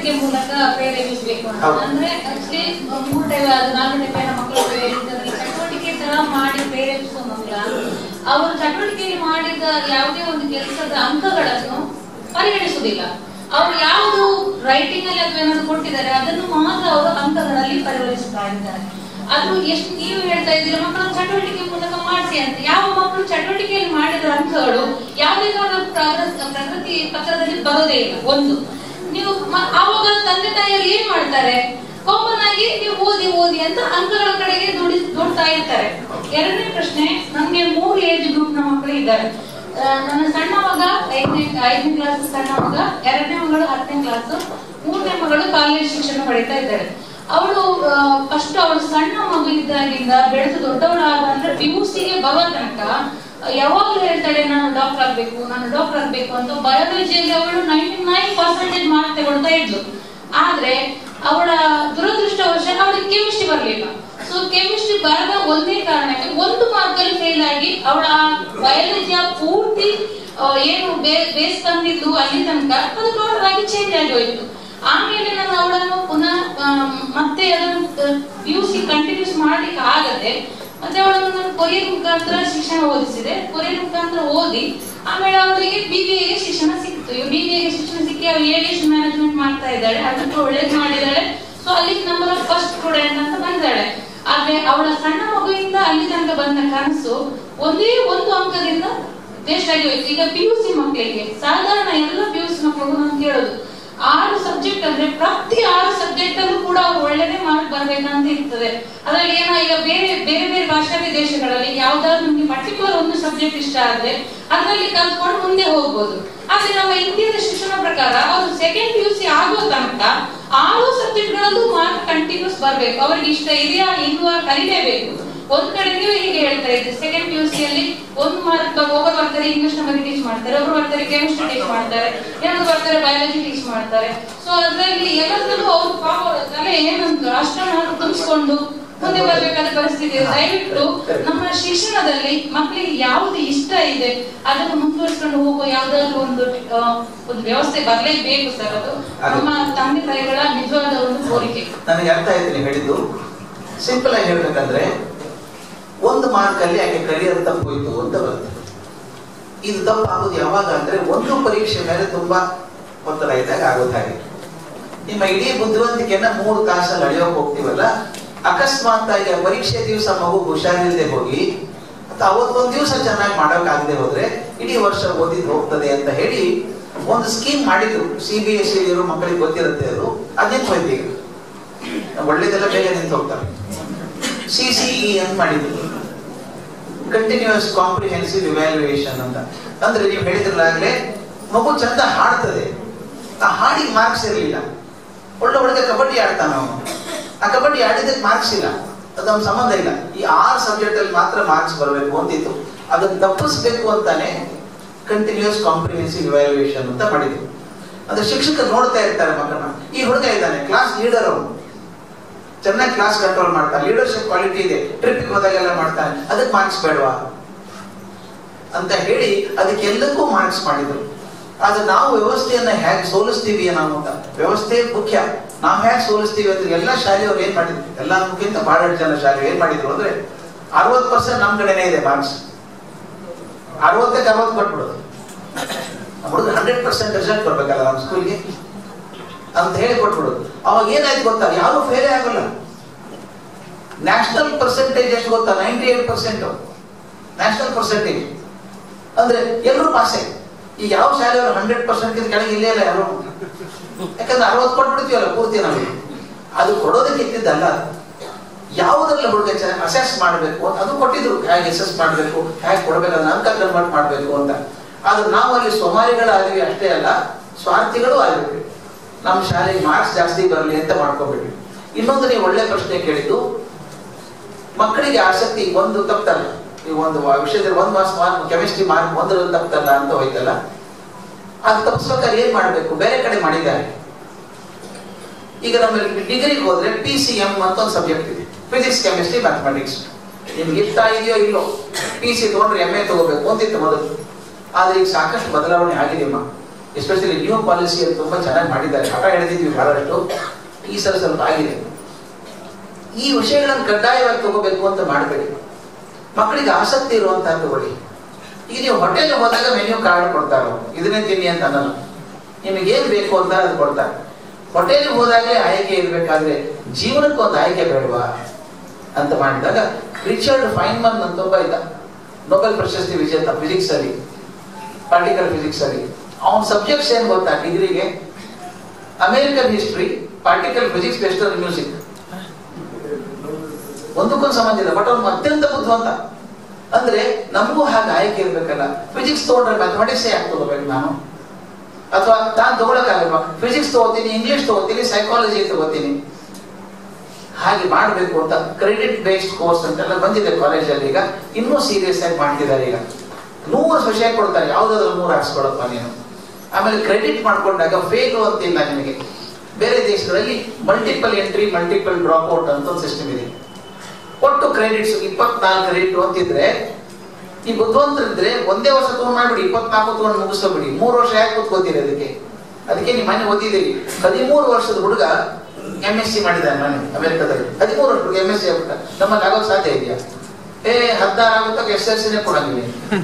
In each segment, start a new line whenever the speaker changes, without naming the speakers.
ಚಟುವಟಿಕೆ ಮೂಲಕ ಪ್ರೇರೇಪಿಸಬೇಕು ಅಂತ
ಹೌದು.
ಅಂದ್ರೆ ಆಕ್ಚುಲಿ ಮೂರು ಟೈಪ್ ಅದು ನಾಲ್ಕು ಟೈಪಿನ ಮಕ್ಕಳು ಇರ್ತದೆ ಚಟುವಟಿಕೆ ತರ ಮಾಡಿ ಪ್ರೇರೇಪಿಸುವ ಮಕ್ಕಳ ಅವರು ಚಟುವಟಿಕೆಯಲ್ಲಿ ಮಾಡಿದ ಯಾವುದೇ ಒಂದು ಕೆಲಸದ ಅಂಕಗಳನ್ನು ಪರಿಗಣಿಸುವುದಿಲ್ಲ ಅವರು ಯಾವುದು ರೈಟಿಂಗ್ ಅಲ್ಲಿ ಅಥವಾ ಏನಾದ್ರು ಕೊಟ್ಟಿದ್ದಾರೆ ಅದನ್ನು ಮಾತ್ರ ಅವರು ಅಂಕಗಳಲ್ಲಿ ಪರಿಗಣಿಸ್ತಾ ಇದ್ದಾರೆ ಅದು ಎಷ್ಟು ನೀವು ಹೇಳ್ತಾ ಇದ್ದೀರಿ ಮಕ್ಕಳನ್ನು ಚಟುವಟಿಕೆ ಮೂಲಕ ಮಾಡಿಸಿ ಅಂತ ಯಾವ ಮಕ್ಕಳು ಚಟುವಟಿಕೆಯಲ್ಲಿ ಮಾಡಿದ ಅಂಕಗಳು ಯಾವುದೇ ಕಾರಣ ಪ್ರಗತಿ ಪ್ರಗತಿ ಪತ್ರದಲ್ಲಿ ಬರೋದೇ ಇಲ್ಲ ಒಂದು ನೀವು ಮ- ಆವಾಗ ತಂದೆ ತಾಯಿಯರು ಏನ್ ಮಾಡ್ತಾರೆ ಕಾಮನ್ ಆಗಿ ನೀವು ಓದಿ ಓದಿ ಅಂತ ಅಂಕಗಳ ಕಡೆಗೆ ದುಡಿ ದುಡ್ತಾ ಇರ್ತಾರೆ ಎರಡನೇ ಪ್ರಶ್ನೆ ನಮ್ಗೆ ಮೂರು ಏಜ್ ಗ್ರೂಪ್ ನ ಮಕ್ಕಳು ಇದ್ದಾರೆ ಆ, ನನ್ನ ಸಣ್ಣ ಮಗ ಐದನೇ ಐದನೇ ಕ್ಲಾಸ್ ಸಣ್ಣ ಮಗ ಎರಡನೇ ಮಗಳು ಹತ್ತನೇ ಕ್ಲಾಸ್ ಮೂರನೇ ಮಗಳು ಕಾಲೇಜ್ ಶಿಕ್ಷಣ ಪಡಿತಾ ಇದ್ದಾಳೆ ಅವಳು ಫಸ್ಟ್ ಅವಳು ಸಣ್ಣ ಮಗು ಇದ್ದಾಗಿಂದ ಬೆಳೆದು ದೊಡ್ಡವಳಾಗ ಅಂದ್ರೆ ಪಿ ಯು ಸಿಗೆ ಬರುವ ತನಕ ಯಾವಾಗಲೂ ಹೇಳ್ತಾಳೆ ನಾನು ಡಾಕ್ಟರ್ ಆಗ್ಬೇಕು ನಾನು ಡಾಕ್ಟರ್ ಆಗ್ಬೇಕು ಅಂತ ಬಯೋಲಜಿಯಲ್ಲಿ ಅವಳು ನೈಂಟಿ ನೈನ್ ಪರ್ಸೆಂಟೇಜ್ ಮಾರ್ಕ್ ತಗೊಳ್ತಾ ಇದ್ಲು ಆದ್ರೆ ಅವಳ ದುರದೃಷ್ಟವಶ ಅವಳಿಗೆ ಕೆಮಿಸ್ಟ್ರಿ ಬರಲಿಲ್ಲ ಸೊ ಕೆಮಿಸ್ಟ್ರಿ ಬರದ ಒಂದೇ ಕಾರಣಕ್ಕೆ ಒಂದು ಮಾರ್ಕ್ ಅಲ್ಲಿ ಫೇಲ್ ಆಗಿ ಅವಳ ಬಯಾಲಜಿಯ ಪೂರ್ತಿ ಆ, ಏನು ಬೇಸ್ ತಂದಿದ್ದು ಅಲ್ಲಿ ತನಕ ಅದು ಟೋಟಲ್ ಆಗಿ ಚೇಂಜ್ ಆಗಿ ಹೋಯ್ತು ಆಮೇಲೆ ನಾನು ಅವಳನ್ನು ಪುನಃ ಆ, ಮತ್ತೆ ಅದನ್ನು ಪಿ ಯು ಸಿ ಕಂಟಿನ್ಯೂಸ್ ಮಾಡ್ಲಿಕ್ಕೆ ಆಗದೆ ಮತ್ತೆ ಅವಳನ್ನು ನಾನು ಕೊರಿಯರ್ ಮುಖಾಂತರ ಶಿಕ್ಷಣ ಓದಿಸಿದೆ ಕೊರಿಯರ್ ಮುಖಾಂತರ ಓದಿ ಆಮೇಲೆ ಅವಳಿಗೆ ಬಿ ಬಿ ಎಗೆ ಶಿಕ್ಷಣ ಸಿಕ್ತು ಬಿ ಬಿ ಎಗೆ ಶಿಕ್ಷಣ ಸಿಕ್ಕಿ ಅವಳು ಏವಿಯೇಷನ್ ಮ್ಯಾನೇಜ್ಮೆಂಟ್ ಮಾಡ್ತಾ ಇದ್ದಾಳೆ ಅದಕ್ಕೆ ಒಳ್ಳೇದು ಮಾಡಿದ್ದಾಳೆ ಸೊ ಅಲ್ಲಿ ನಂಬರ್ ಫಸ್ಟ್ ಸ್ಟೂಡೆಂಟ್ ಅಂತ ಬಂದಿದ್ದಾಳೆ ಆದ್ರೆ ಅವಳ ಸಣ್ಣ ಮಗುವಿಂದ ಅಲ್ಲಿ ತನಕ ಬಂದ ಕನಸು ಒಂದೇ ಒಂದು ಅಂಕದಿಂದ ವೇಸ್ಟ್ ಆಗಿ ಹೋಯ್ತು ಈಗ ಪಿ ಯು ಸಿ ಮಕ್ಕಳಿಗೆ ಸಾಧಾರಣ ಎಲ್ಲ ಪಿ ಯು ಸಿ ಮಕ್ಕಳಿಗೂ ನಾನು ಕೇಳೋದು ಆರು ಸಬ್ಜೆಕ್ಟ್ ಅಂದ್ರೆ ಪ್ರತಿ ಆರು ಸಬ್ಜೆಕ್ಟ್ ಅಲ್ಲೂ ಕೂಡ ಅವ್ರು ಒಳ್ಳೆದೇ ಮಾರ್ಕ್ ಬರ್ಬೇಕಂತ ಇರ್ತದೆ ಅದ್ರಲ್ಲಿ ಏನೋ ಈಗ ಬೇರೆ ಬೇರೆ ಬೇರೆ ಭಾಷಾ ದೇಶಗಳಲ್ಲಿ ಯಾವ್ದಾದ್ರು ನಿಮ್ಗೆ ಪರ್ಟಿಕ್ಯುಲರ್ ಒಂದು ಸಬ್ಜೆಕ್ಟ್ ಇಷ್ಟ ಆದ್ರೆ ಅದರಲ್ಲಿ ಕಲ್ತ್ಕೊಂಡು ಮುಂದೆ ಹೋಗ್ಬೋದು ಆದ್ರೆ ನಮ್ಮ ಇಂಡಿಯಾದ ಶಿಕ್ಷಣ ಪ್ರಕಾರ ಅವರು ಸೆಕೆಂಡ್ ಪಿ ಯು ಸಿ ಆಗೋ ತನಕ ಆರು ಸಬ್ಜೆಕ್ಟ್ ಗಳಲ್ಲೂ ಮಾರ್ಕ್ ಕಂಟಿನ್ಯೂಸ್ ಬರ್ಬೇಕು ಅವ್ರಿಗೆ ಇಷ್ಟ ಇದೆಯಾ ಇಲ್ವಾ ಕಲಿಲೇಬೇಕು ಒಂದ್ ಕಡೆ ನೀವು ಹೀಗೆ ಹೇಳ್ತಾ ಇದ್ರಿ ಸೆಕೆಂಡ್ ಪಿ ಯು ಸಿ ಅಲ್ಲಿ ಒಂದು ಮಾರ್ಕ್ ಒಬ್ಬರು ಬರ್ತಾರೆ ಇಂಗ್ಲಿಷ್ ನ ಬಗ್ಗೆ ಟೀಚ್ ಮಾಡ್ತಾರೆ ಒಬ್ರು ಬರ್ತಾರೆ ಕೆಮಿಸ್ಟ್ರಿ ಟೀಚ್ ಮಾಡ್ತಾರೆ ಇನ್ನೊಬ್ರು ಬರ್ತಾರೆ ಬಯಾಲಜಿ ಟೀಚ್ ಮಾಡ್ತಾರೆ ಸೊ ಅದ್ರಲ್ಲಿ ಎಲ್ಲದರಲ್ಲೂ ಅವ್ರು ಪಾಪ ಅವ್ರ ತಲೆ ಏನಂತ ಅಷ್ಟನ್ನು ತುಂಬಿಸ್ಕೊಂಡು ಮುಂದೆ ಬರ್ಬೇಕಾದ ಪರಿಸ್ಥಿತಿ ಇದೆ ದಯವಿಟ್ಟು ನಮ್ಮ ಶಿಕ್ಷಣದಲ್ಲಿ ಮಕ್ಕಳಿಗೆ ಯಾವ್ದು ಇಷ್ಟ ಇದೆ ಅದನ್ನು ಮುಂದುವರಿಸ್ಕೊಂಡು ಹೋಗುವ ಯಾವ್ದಾದ್ರು ಒಂದು ಆ, ಒಂದು ವ್ಯವಸ್ಥೆ ಬರಲೇಬೇಕು ಸರ್ ಅದು ನಮ್ಮ ತಂದೆ ತಾಯಿಗಳ ನಿಜವಾದ ಒಂದು ಕೋರಿಕೆ
ನನಗೆ ಅರ್ಥ ಆಯ್ತು ನೀವು ಹೇಳಿದ್ದು ಸಿಂಪಲ್ ಆಗಿ ಹೇಳ್ಬೇಕಂದ್ರೆ ಒಂದು ಮಾರ್ಕ್ ಅಲ್ಲಿ ಆಕೆ ಕರಿಯರ್ ತಪ್ಪು ಹೋಯ್ತು ಅಂತ ಬರುತ್ತೆ ಇದು ತಪ್ಪು ಆಗೋದು ಯಾವಾಗ ಅಂದ್ರೆ ಒಂದು ಪರೀಕ್ಷೆ ಮೇಲೆ ತುಂಬಾ ಒತ್ತಡ ಇದ್ದಾಗ ಆಗೋದು ಹಾಗೆ ನಿಮ್ಮ ಇಡೀ ಬುದ್ಧಿವಂತಿಕೆಯನ್ನ ಮೂರು ತಾಸಲ್ಲಿ ಅಳಿಯೋಕೆ ಹೋಗ್ತೀವಲ್ಲ ಅಕಸ್ಮಾತ್ ಆಗಿ ಆ ಪರೀಕ್ಷೆ ದಿವಸ ಮಗು ಹುಷಾರಿಲ್ಲದೆ ಹೋಗಿ ಅಥವಾ ಅವತ್ತೊಂದು ದಿವಸ ಚೆನ್ನಾಗಿ ಮಾಡೋಕ್ಕಾಗದೆ ಹೋದ್ರೆ ಇಡೀ ವರ್ಷ ಓದಿದ್ ಹೋಗ್ತದೆ ಅಂತ ಹೇಳಿ ಒಂದು ಸ್ಕೀಮ್ ಮಾಡಿದ್ರು ಸಿ ಬಿ ಎಸ್ ಇರೋ ಮಕ್ಕಳಿಗೆ ಗೊತ್ತಿರುತ್ತೆ ಅದು ಅದೇನು ಹೋಯ್ತು ಈಗ ಒಳ್ಳೇದೆಲ್ಲ ಬೇಗ ನಿಂತು ಹೋಗ್ತಾರೆ ಸಿ ಸಿ ಇ ಅಂತ ಮಾಡಿದ್ರು ಕಂಟಿನ್ಯೂಸ್ ಕಾಂಪ್ರಿಹೆನ್ಸಿವ್ ಇವ್ಯಾಲ್ಯೂಯೇಷನ್ ಅಂತ ಅಂದ್ರೆ ನೀವು ಹೇಳಿದ್ರಲ್ಲಾಗ್ಲೇ ಮಗು ಚಂದ ಹಾಡ್ತದೆ ಆ ಹಾಡಿಗೆ ಮಾರ್ಕ್ಸ್ ಇರಲಿಲ್ಲ ಒಳ್ಳೆ ಹುಡುಗ ಕಬಡ್ಡಿ ಆಡ್ತಾನ ಅವನು ಆ ಕಬಡ್ಡಿ ಆಡಿದಕ್ಕೆ ಮಾರ್ಕ್ಸ್ ಇಲ್ಲ ಅದೊಂದು ಸಂಬಂಧ ಇಲ್ಲ ಈ ಆರು ಸಬ್ಜೆಕ್ಟ್ ಅಲ್ಲಿ ಮಾತ್ರ ಮಾರ್ಕ್ಸ್ ಬರಬೇಕು ಅಂತಿತ್ತು ಅದನ್ನ ತಪ್ಪಿಸ್ಬೇಕು ಅಂತಾನೆ ಕಂಟಿನ್ಯೂಸ್ ಕಾಂಪ್ರಿಹೆನ್ಸಿವ್ ಇವ್ಯಾಲ್ಯೂಯೇಷನ್ ಅಂತ ಮಾಡಿದ್ರು ಅಂದ್ರೆ ಶಿಕ್ಷಕರು ನೋಡ್ತಾ ಇರ್ತಾರೆ ಮಕ್ಕಳನ್ನ ಈ ಹುಡುಗ ಇದ್ದಾನೆ ಕ್ಲಾಸ್ ಲೀಡರ್ ಅವನು ಚೆನ್ನಾಗಿ ಕ್ಲಾಸ್ ಕಂಟ್ರೋಲ್ ಮಾಡ್ತಾನೆ ಲೀಡರ್ಶಿಪ್ ಕ್ವಾಲಿಟಿ ಇದೆ ಟ್ರಿಪ್ ಹೋದಾಗೆಲ್ಲ ಮಾಡ್ತಾನೆ ಅದಕ್ಕೆ ಮಾರ್ಕ್ಸ್ ಬೇಡವಾ ಅಂತ ಹೇಳಿ ಅದಕ್ಕೆಲ್ಲಕ್ಕೂ ಮಾರ್ಕ್ಸ್ ಮಾಡಿದ್ರು ಆದ್ರೆ ನಾವು ವ್ಯವಸ್ಥೆಯನ್ನ ಹೇಗೆ ಸೋಲಿಸ್ತೀವಿ ನಾವು ಅಂತ ವ್ಯವಸ್ಥೆ ಮುಖ್ಯ ನಾವು ಹೇಗೆ ಸೋಲಿಸ್ತೀವಿ ಅಂದ್ರೆ ಎಲ್ಲ ಶಾಲೆಯವ್ರು ಏನ್ ಮಾಡಿದ್ರು ಎಲ್ಲಕ್ಕಿಂತ ಬಹಳಷ್ಟು ಜನ ಶಾಲೆ ಏನ್ ಮಾಡಿದ್ರು ಅಂದ್ರೆ ಅರವತ್ತು ಪರ್ಸೆಂಟ್ ನಮ್ ಕಡೆನೇ ಇದೆ ಮಾರ್ಕ್ಸ್ ಅರವತ್ತಕ್ಕೆ ಅರವತ್ತು ಕೊಟ್ಬಿಡೋದು ಹುಡುಗ ಹಂಡ್ರೆಡ್ ಪರ್ಸೆಂಟ್ ರಿಸಲ್ಟ್ ಬರ್ಬೇಕಲ್ಲ ನಮ್ಮ ಸ್ಕೂಲ್ಗೆ ಅಂತ ಹೇಳಿ ಕೊಟ್ಬಿಡೋದು ಅವಾಗ ಏನಾಯ್ತು ಗೊತ್ತಾ ಯಾರು ಫೇಲೇ ಆಗಲ್ಲ ನ್ಯಾಷನಲ್ ಪರ್ಸೆಂಟೇಜ್ ಎಷ್ಟು ಗೊತ್ತಾ ninety eight percent national percentage ಅಂದ್ರೆ ಎಲ್ಲರೂ ಪಾಸೆ ಈಗ ಯಾವ ಶಾಲೆಯವರು ಹಂಡ್ರೆಡ್ ಪರ್ಸೆಂಟ್ ಕೆಳಗೆ ಇಲ್ಲೇ ಇಲ್ಲ ಯಾರು ಯಾಕಂದ್ರೆ ಅರವತ್ತು ಕೊಟ್ಬಿಡ್ತೀವಲ್ಲ ಪೂರ್ತಿ ನಮಗೆ ಅದು ಕೊಡೋದಕ್ಕೆ ಇಟ್ಟಿದ್ದಲ್ಲ ಯಾವುದೆಲ್ಲ ಹುಡುಗ ಅಸೆಸ್ ಮಾಡಬೇಕು ಅದು ಕೊಟ್ಟಿದ್ರು ಹೇಗೆ ಅಸೆಸ್ ಮಾಡಬೇಕು ಹೇಗೆ ಕೊಡಬೇಕು ಅದನ್ನ ಅಂಕ ಕನ್ವರ್ಟ್ ಮಾಡಬೇಕು ಅಂತ ಆದ್ರೆ ನಾವು ಅಲ್ಲಿ ಸೋಮಾರಿಗಳಾದ್ವಿ ಅಷ್ಟೇ ಅಲ್ಲ ಸ್ವಾರ್ಥಿಗಳು ಆಗಿದ್ವಿ ನಮ್ಮ ಶಾಲೆಗೆ ಮಾರ್ಕ್ಸ್ ಜಾಸ್ತಿ ಬರಲಿ ಅಂತ ಮಾಡ್ಕೋಬೇಡಿ ಇನ್ನೊಂದು ನೀವು ಒಳ್ಳೆ ಪ್ರಶ್ನೆ ಕೇಳಿದ್ದು ಮಕ್ಕಳಿಗೆ ಆಸಕ್ತಿ ಒಂದು ತಪ್ಪಲ್ಲ ನೀವು ಒಂದು ವಿಷಯದಲ್ಲಿ ಒಂದು ಮಾರ್ಕ್ಸ್ ಮಾರ್ಕ್ ಕೆಮಿಸ್ಟ್ರಿ ಮಾರ್ಕ್ ಒಂದರಲ್ಲಿ ತಪ್ಪಲ್ಲ ಅಂತ ಹೋಯ್ತಲ್ಲ ಅದು ತಪ್ಪಿಸ್ಬೇಕಾದ್ರೆ ಏನ್ ಮಾಡಬೇಕು ಬೇರೆ ಕಡೆ ಮಾಡಿದ್ದಾರೆ ಈಗ ನಮ್ಮಲ್ಲಿ ಡಿಗ್ರಿಗೆ ಹೋದ್ರೆ ಪಿ ಸಿ ಎಂ ಅಂತ ಒಂದು ಸಬ್ಜೆಕ್ಟ್ ಇದೆ ಫಿಸಿಕ್ಸ್ ಕೆಮಿಸ್ಟ್ರಿ ಮ್ಯಾಥಮೆಟಿಕ್ಸ್ ನಿಮ್ಗೆ ಇಷ್ಟ ಇದೆಯೋ ಇಲ್ಲೋ ಪಿ ಸಿ ತಗೊಂಡ್ರೆ ಎಮ್ ಎ ತಗೋಬೇಕು ಅಂತಿತ್ತು ಮೊದಲು ಆದ್ರೆ ಈಗ ಸಾಕಷ್ಟು ಬದಲಾವಣೆ ಆಗಿದೆಯಮ್ಮ ಎಸ್ಪೆಷಲಿ ನ್ಯೂ ಪಾಲಿಸಿಯಲ್ಲಿ ತುಂಬಾ ಚೆನ್ನಾಗಿ ಮಾಡಿದ್ದಾರೆ ಹಠ ಹಿಡಿದಿದ್ವಿ ಬಹಳಷ್ಟು ಈ ಸಲ ಸ್ವಲ್ಪ ಆಗಿದೆ ಈ ವಿಷಯಗಳನ್ನು ಕಡ್ಡಾಯವಾಗಿ ತಗೋಬೇಕು ಅಂತ ಮಾಡಬೇಡಿ ಮಕ್ಕಳಿಗೆ ಆಸಕ್ತಿ ಇರುವಂತಹ ತಗೊಳ್ಳಿ ಈಗ ನೀವು ಹೋಟೆಲ್ ಹೋದಾಗ ಮೆನ್ಯೂ ಕಾರ್ಡ್ ಕೊಡ್ತಾರೆ ಅವ್ರು. ಇದನ್ನೇ ತಿನ್ನಿ ಅಂತ ಅನ್ನಲ್ಲ ನಿಮಗೆ ಏನ್ ಬೇಕು ಅಂತ ಅದು ಕೊಡ್ತಾರೆ ಹೋಟೆಲ್ಗೆ ಹೋದಾಗಲೇ ಆಯ್ಕೆ ಇರಬೇಕಾದ್ರೆ ಜೀವನಕ್ಕೆ ಒಂದು ಆಯ್ಕೆ ಬೇಡವಾ ಅಂತ ಮಾಡಿದಾಗ ರಿಚರ್ಡ್ ಫೈನ್ಮನ್ ಅಂತ ಒಬ್ಬ ಇದ್ದ ನೊಬೆಲ್ ಪ್ರಶಸ್ತಿ ವಿಜೇತ ಫಿಸಿಕ್ಸ್ ಅಲ್ಲಿ ಪಾರ್ಟಿಕಲ್ ಫಿಸಿಕ್ಸ್ ಅಲ್ಲಿ ಅವನ ಸಬ್ಜೆಕ್ಟ್ಸ್ ಏನ್ ಗೊತ್ತಾ ಡಿಗ್ರಿಗೆ American history particle physics western music ಒಂದಕ್ಕೊಂದು ಸಂಬಂಧ ಇಲ್ಲ ಬಟ್ ಅವ್ನು ಅತ್ಯಂತ ಬುದ್ಧಿವಂತ ಅಂದ್ರೆ ನಮಗೂ ಹಾಗೆ ಆಯ್ಕೆ ಇರ್ಬೇಕಲ್ಲ ಫಿಸಿಕ್ಸ್ ತಗೊಂಡ್ರೆ ಮ್ಯಾಥಮೆಟಿಕ್ಸ್ ಯಾಕೆ ತಗೋಬೇಕು ನಾನು ಅಥವಾ ನಾನು ತಗೊಳಕ್ಕಾಗಲ್ವಾ ಫಿಸಿಕ್ಸ್ ತಗೋತೀನಿ ಇಂಗ್ಲಿಷ್ ತಗೋತೀನಿ ಸೈಕಾಲಜಿ ತಗೋತೀನಿ ಹಾಗೆ ಮಾಡಬೇಕು ಅಂತ ಕ್ರೆಡಿಟ್ ಬೇಸ್ಡ್ ಕೋರ್ಸ್ ಅಂತೆಲ್ಲ ಬಂದಿದೆ ಕಾಲೇಜಲ್ಲಿ ಈಗ ಇನ್ನೂ ಸೀರಿಯಸ್ ಆಗಿ ಮಾಡ್ತಿದ್ದಾರೆ ಈಗ ನೂರು ವಿಷಯ ಕೊಡ್ತಾರೆ ಯಾವ್ದಾದ್ರು ಮೂರು ಹಾಕ್ಸ್ಕೊಳಪ್ಪ ನೀನು ಆಮೇಲೆ ಕ್ರೆಡಿಟ್ ಮಾಡ್ಕೊಂಡಾಗ ಫೇಲು ಅಂತಿಲ್ಲ ನಿಮಗೆ ಬೇರೆ ದೇಶಗಳಲ್ಲಿ multiple entry multiple drop out ಅಂತ ಒಂದು ಸಿಸ್ಟಮ್ ಇದೆ ಒಟ್ಟು ಕ್ರೆಡಿಟ್ಸ್ ಇಪ್ಪತ್ನಾಲ್ಕು ಕ್ರೆಡಿಟ್ ಅಂತಿದ್ರೆ ಈ ಬುದ್ಧಿವಂತರಿದ್ರೆ ಒಂದೇ ವರ್ಷ ತಗೊಂಡು ಮಾಡ್ಬಿಡಿ ಇಪ್ಪತ್ನಾಲ್ಕು ತಗೊಂಡು ಮುಗಿಸ್ಬಿಡಿ ಮೂರು ವರ್ಷ ಯಾಕೆ ಕೂತ್ಕೋತೀರಿ ಅದಕ್ಕೆ ಅದಕ್ಕೆ ನೀವು ಮನೆ ಓದಿದ್ದೀರಿ ಹದಿಮೂರು ವರ್ಷದ ಹುಡುಗ ಎಂ ಎಸ್ ಸಿ ಮಾಡಿದ್ದಾನೆ ಮನೆ ಅಮೆರಿಕದಲ್ಲಿ ಹದಿಮೂರು ವರ್ಷ ಹುಡುಗ ಎಂ ಎಸ್ ಸಿ ಆಗ್ಬಿಟ್ಟ ನಮ್ಮಲ್ಲಿ ಆಗೋದು ಸಾಧ್ಯ ಇದೆಯಾ ಏ ಹದಿನಾರು ಆಗುತ್ತಾಗ ಎಸ್ ಎಲ್ ಸಿನೇ ಕೊಡಂಗಿಲ್ಲ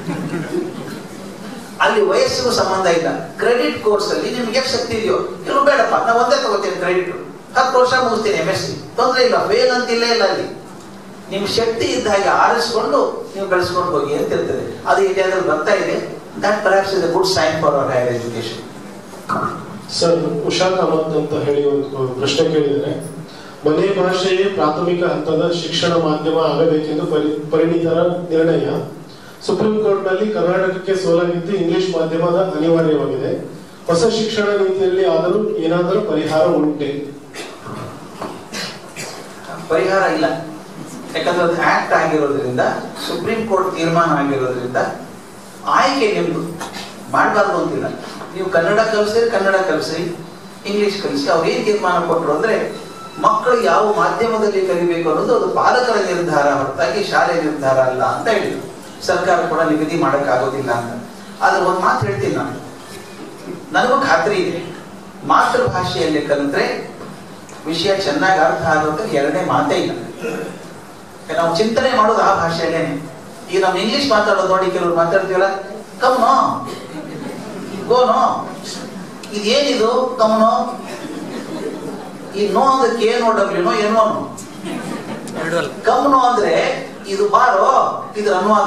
ಅಲ್ಲಿ ವಯಸ್ಸಿಗೂ ಸಂಬಂಧ ಇಲ್ಲ ಕ್ರೆಡಿಟ್ ಕೋರ್ಸ್ ಅಲ್ಲಿ ನಿಮ್ಗೆ ಎಷ್ಟು ಶಕ್ತಿ ಇದೆಯೋ ಕೆಲವು ಬೇಡಪ್ಪ ನಾ ಒಂದೇ ತಗೋತೀನಿ ಕ್ರೆಡಿಟ್ ಹತ್ತು ವರ್ಷ ಮುಗಿಸ್ತೀನಿ ಎಂ ಎಸ್ ಸಿ ತೊಂದರೆ ಇಲ್ಲ ಫೇಲ್ ಅಂತಿಲ್ಲ ಇಲ್ಲ ಅಲ್ಲಿ ನಿಮ್ ಶಕ್ತಿ ಇದ್ದ ಹಾಗೆ ಆರಿಸ್ಕೊಂಡು ನೀವು ಬೆಳೆಸ್ಕೊಂಡು ಹೋಗಿ ಅಂತ ಇರ್ತದೆ ಅದು ಇಂಡಿಯಾದಲ್ಲಿ ಬರ್ತಾ ಇದೆ that perhaps is a good sign for our higher education
sir Usha Kamath ಅಂತ ಹೇಳಿ ಒಂದು ಪ್ರಶ್ನೆ ಕೇಳಿದರೆ ಮನೆ ಭಾಷೆಯೇ ಪ್ರಾಥಮಿಕ ಹಂತದ ಶಿಕ್ಷಣ ಮಾಧ್ಯಮ ಆಗಬೇಕೆಂದು ಪರಿ ಪರಿಣಿತರ ನಿರ್ಣಯ ಸುಪ್ರೀಂ ಕೋರ್ಟ್ ನಲ್ಲಿ ಕರ್ನಾಟಕಕ್ಕೆ ಸೋಲಾಗಿದ್ದು ಇಂಗ್ಲಿಷ್ ಮಾಧ್ಯಮದ ಅನಿವಾರ್ಯವಾಗಿದೆ ಹೊಸ ಶಿಕ್ಷಣ ನೀತಿಯಲ್ಲಿ ಆದರೂ ಏನಾದರೂ ಪರಿಹಾರ ಉಂಟೆ
ಪರಿಹಾರ ಇಲ್ಲ ಯಾಕಂದ್ರೆ ಅದು ಆಕ್ಟ್ ಆಗಿರೋದ್ರಿಂದ ಸುಪ್ರೀಂ ಕೋರ್ಟ್ ತೀರ್ಮಾನ ಆಗಿರೋದ್ರಿಂದ ಆಯ್ಕೆ ನಿಮ್ದು ಮಾಡಬಾರ್ದು ಅಂತಿಲ್ಲ ನೀವು ಕನ್ನಡ ಕಲಿಸಿದ್ರೆ ಕನ್ನಡ ಕಲಿಸಿ ಇಂಗ್ಲಿಷ್ ಕಲಿಸಿ ಅವ್ರು ಏನ್ ತೀರ್ಮಾನ ಕೊಟ್ಟರು ಅಂದ್ರೆ ಮಕ್ಕಳು ಯಾವ ಮಾಧ್ಯಮದಲ್ಲಿ ಕಲಿಬೇಕು ಅನ್ನೋದು ಅದು ಪಾಲಕರ ನಿರ್ಧಾರ ಹೊರತಾಗಿ ಶಾಲೆ ನಿರ್ಧಾರ ಅಲ್ಲ ಅಂತ ಹೇಳಿದ್ರು ಸರ್ಕಾರ ಕೂಡ ನಿಗದಿ ಮಾಡೋಕ್ಕಾಗೋದಿಲ್ಲ ಅಂತ ಆದ್ರೆ ಒಂದು ಮಾತು ಹೇಳ್ತೀನಿ ನಾನು ನನಗೂ ಖಾತ್ರಿ ಇದೆ ಮಾತೃಭಾಷೆಯಲ್ಲಿ ಕಲಿತ್ರೆ ವಿಷಯ ಚೆನ್ನಾಗಿ ಅರ್ಥ ಆಗೋಕೆ ಎರಡನೇ ಮಾತೇ ಇಲ್ಲ ಯಾಕೆ ನಾವು ಚಿಂತನೆ ಮಾಡೋದು ಆ ಭಾಷೆಯಲ್ಲೇನೆ ಈಗ ನಾವು ಇಂಗ್ಲಿಷ್ ಮಾತಾಡೋದು ನೋಡಿ ಕೆಲವರು ಮಾತಾಡ್ತೀವಲ್ಲ ಕಮ್ನೋ ಗೋನೋ ಇದೇನಿದು ಕಮ್ನೋ ಈ ನೋ ಅಂದ್ರೆ ಕೆ ನೋ ಡಬ್ಲ್ಯೂನೋ ಏನೋ ಕಮ್ನೋ ಅಂದ್ರೆ ಇದು ಬಾರೋ ಇದ್ರ ಅನುವಾದ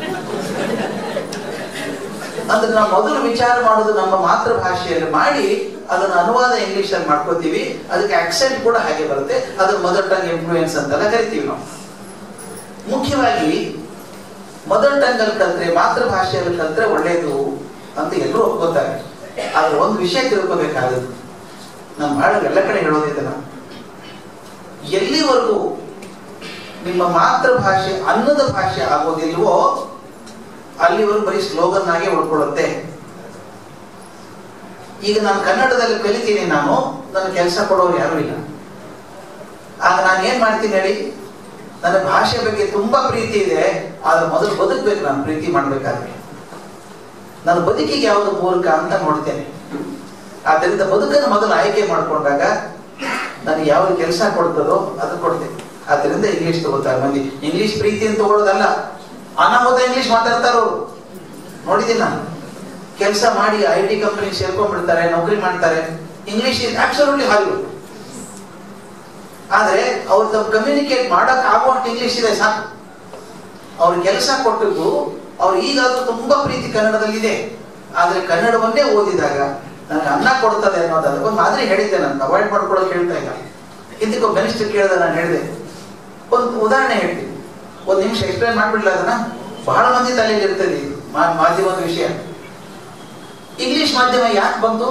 ಅಂದ್ರೆ ನಾವು ಮೊದಲು ವಿಚಾರ ಮಾಡೋದು ನಮ್ಮ ಮಾತೃಭಾಷೆಯಲ್ಲಿ ಮಾಡಿ ಅದನ್ನ ಅನುವಾದ ಇಂಗ್ಲಿಷ್ ಅಲ್ಲಿ ಮಾಡ್ಕೋತೀವಿ ಅದಕ್ಕೆ ಆಕ್ಸೆಂಟ್ ಕೂಡ ಹಾಗೆ ಬರುತ್ತೆ ಅದನ್ನ ಮದರ್ ಟಂಗ್ ಇನ್ಫ್ಲೂಯೆನ್ಸ್ ಅಂತೆಲ್ಲ ಕರಿತೀವಿ ನಾವು ಮುಖ್ಯವಾಗಿ ಮದರ್ ಟಂಗ್ ಅಲ್ಲಿ ಕಲ್ತ್ರೆ ಮಾತೃಭಾಷೆಯಲ್ಲಿ ಕಲ್ತ್ರೆ ಒಳ್ಳೇದು ಅಂತ ಎಲ್ಲರೂ ಒಪ್ಕೋತಾರೆ ಆದ್ರೆ ಒಂದು ವಿಷಯ ತಿಳ್ಕೋಬೇಕಾದದ್ದು ನಾನು ಬಹಳ ಎಲ್ಲ ಕಡೆ ಹೇಳೋದಿದೆ ನಾನು ಎಲ್ಲಿವರೆಗೂ ನಿಮ್ಮ ಮಾತೃಭಾಷೆ ಅನ್ನದ ಭಾಷೆ ಆಗೋದಿಲ್ವೋ ಅಲ್ಲಿವರೆಗೂ ಬರೀ ಸ್ಲೋಗನ್ ಆಗಿ ಉಳ್ಕೊಳ್ಳುತ್ತೆ ಈಗ ನಾನು ಕನ್ನಡದಲ್ಲಿ ಕಲಿತೀನಿ ನಾನು ನನ್ನ ಕೆಲಸ ಕೊಡೋರು ಯಾರು ಇಲ್ಲ ಆಗ ನಾನು ಏನ್ ಮಾಡ್ತೀನಿ ಹೇಳಿ ನನ್ನ ಭಾಷೆ ಬಗ್ಗೆ ತುಂಬಾ ಪ್ರೀತಿ ಇದೆ ಆದ್ರೆ ಮೊದಲು ಬದುಕ್ಬೇಕು ನಾನು ಪ್ರೀತಿ ಮಾಡ್ಬೇಕಾದ್ರೆ ನನ್ನ ಬದುಕಿಗೆ ಯಾವುದು ಪೂರಕ ಅಂತ ನೋಡ್ತೇನೆ ಆದ್ದರಿಂದ ಬದುಕನ್ನು ಮೊದಲು ಆಯ್ಕೆ ಮಾಡ್ಕೊಂಡಾಗ ನನಗೆ ಯಾವ್ದು ಕೆಲಸ ಕೊಡ್ತದೋ ಅದು ಕೊಡ್ತೇನೆ ಆದ್ದರಿಂದ ಇಂಗ್ಲಿಷ್ ತಗೋತಾರೆ ಮಂದಿ ಇಂಗ್ಲಿಷ್ ಪ್ರೀತಿಯನ್ನು ತಗೊಳ್ಳೋದಲ್ಲ ಅನಾಹುತ ಇಂಗ್ಲಿಷ್ ಮಾತಾಡ್ತಾರ ಅವರು ನೋಡಿದ್ದೀನಿ ನಾನು ಕೆಲಸ ಮಾಡಿ ಐ ಟಿ ಕಂಪನಿ ಸೇರ್ಕೊಂಡ್ಬಿಡ್ತಾರೆ ನೌಕರಿ ಮಾಡ್ತಾರೆ ಇಂಗ್ಲಿಷ್ ಇಸ್ ಅಬ್ಸಲ್ಯೂಟ್ಲಿ ಹಾಲಿವುಡ್ ಆದ್ರೆ ಅವ್ರು ತಮ್ಮ ಕಮ್ಯುನಿಕೇಟ್ ಮಾಡಕ್ ಆಗುವಷ್ಟು ಇಂಗ್ಲಿಷ್ ಇದೆ ಸಾಕು ಅವ್ರ ಕೆಲಸ ಕೊಟ್ಟದ್ದು ಅವ್ರು ಈಗಾದ್ರೂ ತುಂಬಾ ಪ್ರೀತಿ ಕನ್ನಡದಲ್ಲಿದೆ ಆದ್ರೆ ಕನ್ನಡವನ್ನೇ ಓದಿದಾಗ ನನಗೆ ಅನ್ನ ಕೊಡ್ತದೆ ಅನ್ನೋದಾದ್ರೆ ಒಂದು ಮಾದರಿ ಹೇಳಿದ್ದೆ ನಾನು ಅವಾಯ್ಡ್ ಮಾಡ್ಕೊಳ್ಳೋಕೆ ಹೇಳ್ತಾ ಇಲ್ಲ ಇದಕ್ಕೆ ಬೆನಿಸ್ಟ್ ಕೇಳಿದ ನಾನು ಹೇಳಿದೆ ಒಂದು ಉದಾಹರಣೆ ಹೇಳ್ತೀನಿ ಒಂದು ನಿಮಿಷ ಎಕ್ಸ್ಪ್ಲೈನ್ ಮಾಡ್ಬಿಡ್ಲ ಅದನ್ನ ಬಹಳ ಮಂದಿ ತಲೆಯಲ್ಲಿ ಇರ್ತದೆ ಇದು ಮಾ- ಮಾಧ್ಯಮದ ವಿಷಯ ಇಂಗ್ಲಿಷ್ ಮಾಧ್ಯಮ ಯಾಕೆ ಬಂತು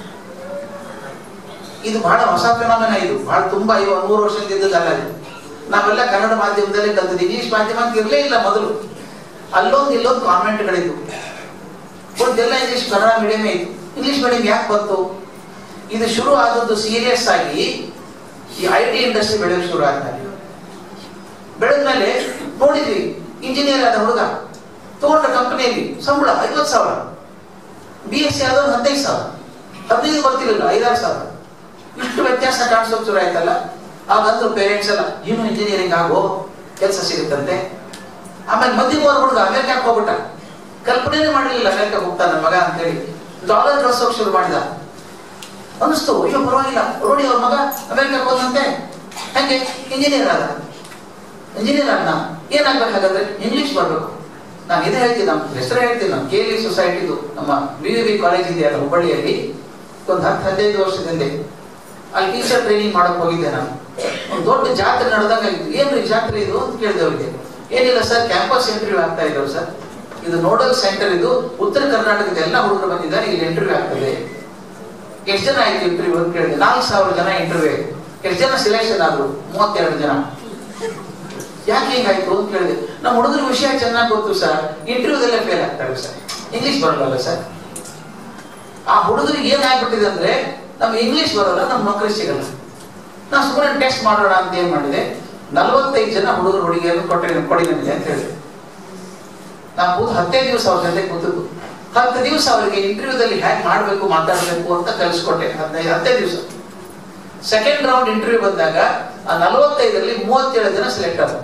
ಇದು ಬಹಳ ಹೊಸ ಫಿನಾಮಿನ ಇದು ಬಹಳ ತುಂಬಾ ಇವ ನೂರು ವರ್ಷದಿಂದ ಇದ್ದದಲ್ಲ ಇದು ನಾವೆಲ್ಲ ಕನ್ನಡ ಮಾಧ್ಯಮದಲ್ಲೇ ಕಲ್ತಿದ್ವಿ ಇಂಗ್ಲಿಷ್ ಮಾಧ್ಯಮ ಅಂತ ಇರಲೇ ಇಲ್ಲ ಮೊದಲು ಅಲ್ಲೊಂದು ಇಲ್ಲೊಂದು ಕಾನ್ವೆಂಟ್ಗಳಿದ್ವು ಉಳಿದೆಲ್ಲ ಇಂಗ್ಲಿಷ್ ಕನ್ನಡ ಮೀಡಿಯಮೇ ಇತ್ತು ಇಂಗ್ಲಿಷ್ ಮೀಡಿಯಂ ಯಾಕೆ ಬಂತು ಇದು ಶುರು ಆದದ್ದು ಸೀರಿಯಸ್ ಆಗಿ ಈ ಐ ಟಿ ಇಂಡಸ್ಟ್ರಿ ಬೆಳೆಯೋಕೆ ಶುರು ಆದ್ಮೇಲೆ ಬೆಳೆದ್ಮೇಲೆ ನೋಡಿದ್ವಿ ಇಂಜಿನಿಯರ್ ಆದ ಹುಡುಗ ತಗೊಂಡ ಕಂಪನಿಯಲ್ಲಿ ಸಂಬಳ ಐವತ್ತು ಸಾವಿರ ಬಿ ಎಸ್ ಸಿ ಆದವ್ರು ಹದಿನೈದು ಸಾವಿರ ಹದಿನೈದು ಬರ್ತಿರ್ಲಿಲ್ಲ ಐದಾರು ಸಾವಿರ ಇಷ್ಟು ವ್ಯತ್ಯಾಸ ಕಾಣಿಸೋಕ್ ಶುರು ಆಯ್ತಲ್ಲ ಆಗಂದ್ರು ಪೇರೆಂಟ್ಸ್ ಎಲ್ಲ ನೀನು ಇಂಜಿನಿಯರಿಂಗ್ ಆಗೋ ಕೆಲಸ ಸಿಗುತ್ತಂತೆ ಆಮೇಲೆ ಮಧ್ಯಮ ವರ್ಗ ಹುಡುಗ ಅಮೆರಿಕಕ್ಕೆ ಹೋಗ್ಬಿಟ್ಟ ಕಲ್ಪನೆನೇ ಮಾಡಲಿಲ್ಲ ಅಮೆರಿಕಕ್ಕೆ ಹೋಗ್ತಾನೆ ನನ್ನ ಮಗ ಅಂತೇಳಿ ಡಾಲರ್ ಗಳಿಸೋಕ್ ಶುರು ಮಾಡಿದ ಅನಿಸ್ತು ಅಯ್ಯೋ ಪರವಾಗಿಲ್ಲ ನೋಡಿ ಅವ್ರ ಮಗ ಅಮೆರಿಕಕ್ಕೆ ಹೋದಂತೆ ಹೆಂಗೆ ಇಂಜಿನಿಯರ್ ಆದ ಇಂಜಿನಿಯರ್ ಆದ ಏನಾಗ್ಬೇಕು ಹಾಗಾದ್ರೆ ಇಂಗ್ಲಿಷ್ ಬರ್ಬೇಕು ನಾನು ಇದೇ ಹೇಳ್ತೀನಿ ನಮ್ಮ ಹೆಸರು ಹೇಳ್ತೀನಿ ನಮ್ಮ ಕೆ ಎಲ್ ಸೊಸೈಟಿದು ನಮ್ಮ ಬಿ ವಿ ಬಿ ಕಾಲೇಜ್ ಇದೆಯಲ್ಲ ಹುಬ್ಬಳ್ಳಿಯಲ್ಲಿ ಒಂದು ಹತ್ತು ಹದಿನೈದು ವರ್ಷದಿಂದ ಅಲ್ಲಿ ಟೀಚರ್ ಟ್ರೈನಿಂಗ್ ಮಾಡಕ್ ಹೋಗಿದ್ದೆ ನಾನು ಒಂದು ದೊಡ್ಡ ಜಾತ್ರೆ ನಡೆದಾಗ ಆಗಿತ್ತು ಏನ್ರಿ ಜಾತ್ರೆ ಇದು ಅಂತ ಕೇಳಿದೆ ಅವ್ರಿಗೆ ಏನಿಲ್ಲ ಸರ್ ಕ್ಯಾಂಪಸ್ ಇಂಟರ್ವ್ಯೂ ಆಗ್ತಾ ಇದ್ದಾವೆ ಸರ್ ಇದು ನೋಡಲ್ ಸೆಂಟರ್ ಇದು ಉತ್ತರ ಕರ್ನಾಟಕದ ಎಲ್ಲ ಹುಡುಗರು ಬಂದಿದ್ದಾರೆ ಇಲ್ಲಿ ಇಂಟರ್ವ್ಯೂ ಆಗ್ತದೆ ಎಷ್ಟು ಜನ ಆಯ್ತು ಇಂಟರ್ವ್ಯೂ ಅಂತ ಕೇಳಿದೆ ನಾಲ್ಕು ಸಾವಿರ ಜನ ಇಂಟರ್ವ್ಯೂ ಎಷ್ಟು ಜನ ಸೆಲೆಕ್ಷನ್ ಆದ್ರು ಮೂವತ್ತೆರಡು ಜನ ಯಾಕೆ ಹಿಂಗಾಯ್ತು ಅಂತ ಕೇಳಿದೆ ನಮ್ಮ ಹುಡುಗರ ವಿಷಯ ಚೆನ್ನಾಗಿ ಗೊತ್ತು ಸರ್ ಇಂಟರ್ವ್ಯೂದಲ್ಲೇ ಫೇಲ್ ಆಗ್ತಾರೆ ಸರ್ ಇಂಗ್ಲಿಷ್ ಬರಲ್ಲ ಸರ್ ಆ ಹುಡುಗರಿಗೆ ಏನಾಗ್ಬಿಟ್ಟಿದೆ ಅಂದ್ರೆ ನಮ್ಗೆ ಇಂಗ್ಲಿಷ್ ಬರಲ್ಲ ನಮ್ಮ ನೌಕರಿ ಸಿಗಲ್ಲ ನಾ ಸುಮ್ಮನೆ ಟೆಸ್ಟ್ ಮಾಡೋಣ ಅಂತ ಏನ್ ಮಾಡಿದೆ ನಲವತ್ತೈದು ಜನ ಹುಡುಗರು ಹುಡುಗಿಯನ್ನು ಕೊಟ್ಟರೆ ಕೊಡಿ ನನಗೆ ಅಂತ ಹೇಳಿದೆ ನಾವು ಕೂತು ಹತ್ತೇ ದಿವಸ ಅವ್ರ ಜೊತೆ ಕೂತಿದ್ದು ಹತ್ತು ದಿವಸ ಅವರಿಗೆ ಇಂಟರ್ವ್ಯೂದಲ್ಲಿ ಹ್ಯಾಕ್ ಮಾಡಬೇಕು ಮಾತಾಡಬೇಕು ಅಂತ ಕಲಿಸ್ಕೊಟ್ಟೆ ಹದಿನೈದು ಹತ್ತೇ ದಿವಸ ಸೆಕೆಂಡ್ ರೌಂಡ್ ಇಂಟರ್ವ್ಯೂ ಬಂದಾಗ ಆ ನಲವತ್ತೈದರಲ್ಲಿ ಮೂವತ್ತೇಳು ಜನ ಸೆಲೆಕ್ಟ್ ಆದ್ರು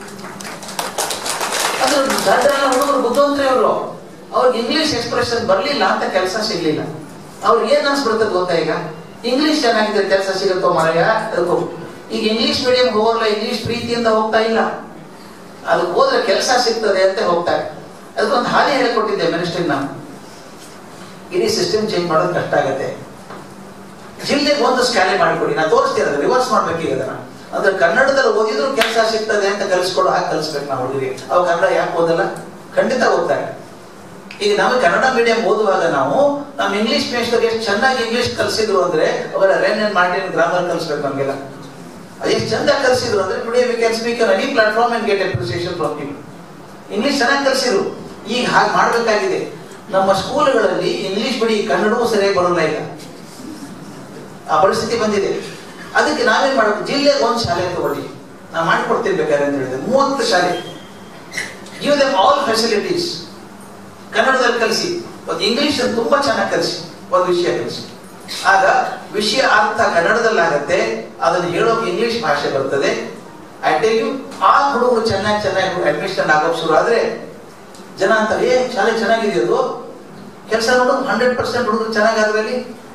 ಅದ್ರ ದಡ್ಡರೆಲ್ಲ ಹುಡುಗರು ಬುದ್ಧಿವಂತರೇ ಅವರು ಅವ್ರಿಗೆ ಇಂಗ್ಲಿಷ್ ಎಕ್ಸ್ಪ್ರೆಷನ್ ಬರ್ಲಿಲ್ಲ ಅಂತ ಕೆಲಸ ಸಿಗ್ಲಿಲ್ಲ ಅವ್ರಿಗೆ ಏನ್ ಅನ್ಸ್ಬಿಡ್ತದೆ ಗೊತ್ತಾ ಈಗ ಇಂಗ್ಲಿಷ್ ಚೆನ್ನಾಗಿದೆ ಕೆಲಸ ಸಿಗುತ್ತೋ ಮರಯ ಅದಕ್ಕೂ ಈಗ ಇಂಗ್ಲಿಷ್ ಮೀಡಿಯಂ ಹೋಗಲ್ಲ ಇಂಗ್ಲಿಷ್ ಪ್ರೀತಿಯಿಂದ ಹೋಗ್ತಾ ಇಲ್ಲ ಅದಕ್ಕೆ ಹೋದ್ರೆ ಕೆಲಸ ಸಿಗ್ತದೆ ಅಂತ ಹೋಗ್ತಾರೆ ಅದಕ್ಕೊಂದು ಹಾದಿ ಹೇಳಿಕೊಟ್ಟಿದ್ದೆ ಮಿನಿಸ್ಟರ್ ನಾನು ಇಡೀ ಸಿಸ್ಟಮ್ ಚೇಂಜ್ ಮಾಡೋದು ಕಷ್ಟ ಆಗುತ್ತೆ ಜಿಲ್ಲೆಗೆ ಒಂದು ಸ್ಕ್ಯಾಲೆ ಮಾಡಿಕೊಡಿ ನಾ ತೋರಿಸ್ತೀನಿ ರಿವರ್ಸ್ ಮಾಡ್ಬೇಕೀಗ ಅದನ್ನ ಅಂದ್ರೆ ಕನ್ನಡದಲ್ಲಿ ಓದಿದ್ರು ಕೆಲಸ ಸಿಗ್ತದೆ ಅಂತ ಕಲಿಸ್ಕೊಡು ಹಾಗೆ ಕಲಿಸ್ಬೇಕು ನಾವು ಹುಡುಗರಿಗೆ ಅವು ಕನ್ನಡ ಯಾಕೆ ಓದಲ್ಲ ಖಂಡಿತ ಓದ್ತಾರೆ ಈಗ ನಮಗೆ ಕನ್ನಡ ಮೀಡಿಯಂ ಓದುವಾಗ ನಾವು ನಮ್ಮ ಇಂಗ್ಲಿಷ್ ಮೇಸ್ಟರ್ ಎಷ್ಟು ಚೆನ್ನಾಗಿ ಇಂಗ್ಲಿಷ್ ಕಲಿಸಿದ್ರು ಅಂದ್ರೆ ಅವರ ರೆನ್ ಅಂಡ್ ಮಾರ್ಟಿನ್ ಗ್ರಾಮರ್ ಕಲಿಸ್ಬೇಕು ನಮಗೆಲ್ಲ ಎಷ್ಟು ಚಂದ ಕಲಿಸಿದ್ರು ಅಂದ್ರೆ today we can speak on any platform and get appreciation from people English ಚೆನ್ನಾಗಿ ಕಲಿಸಿದ್ರು ಈಗ ಹಾಗೆ ಮಾಡಬೇಕಾಗಿದೆ ನಮ್ಮ ಸ್ಕೂಲ್ಗಳಲ್ಲಿ ಇಂಗ್ಲಿಷ್ ಬಿಡಿ ಕನ್ನಡವೂ ಸರಿಯಾಗಿ ಬರೋಲ್ಲ ಈಗ ಆ ಪರಿಸ್ಥಿತಿ ಬಂದಿದೆ ಅದಕ್ಕೆ ನಾವೇನ್ ಮಾಡಬೇಕು ಜಿಲ್ಲೆಗೆ ಒಂದು ಶಾಲೆ ತಗೊಳ್ಳಿ ನಾ ಮಾಡ್ಕೊಡ್ತೀನಿ ಬೇಕಾದ್ರೆ ಅಂತ ಹೇಳಿದೆ ಮೂವತ್ತು ಶಾಲೆ ಗಿವ್ ದಮ್ ಆಲ್ ಫೆಸಿಲಿಟೀಸ್ ಕನ್ನಡದಲ್ಲಿ ಕಲಿಸಿ ಒಂದು ಇಂಗ್ಲಿಷ್ ತುಂಬಾ ಚೆನ್ನಾಗಿ ಕಲಿಸಿ ಒಂದು ವಿಷಯ ಕಲಿಸಿ ಆಗ ವಿಷಯ ಅರ್ಥ ಕನ್ನಡದಲ್ಲಿ ಆಗತ್ತೆ ಅದನ್ನು ಹೇಳೋಕೆ ಇಂಗ್ಲಿಷ್ ಭಾಷೆ ಬರ್ತದೆ ಐ ಟೆಲ್ ಯು ಆ ಹುಡುಗರು ಚೆನ್ನಾಗಿ ಚೆನ್ನಾಗಿ ಅಡ್ಮಿಷನ್ ಆಗೋಕೆ ಶುರು ಆದ್ರೆ ಜನ ಅಂತ ಏ ಶಾಲೆ ಚೆನ್ನಾಗಿದೆ ಅದು ಕೆಲಸ ನೋಡು ಹಂಡ್ರೆಡ್ ಪರ್ಸೆಂಟ್ ಹುಡುಗರು ಚೆನ್ನಾಗಾದ್ರಲ್ಲಿ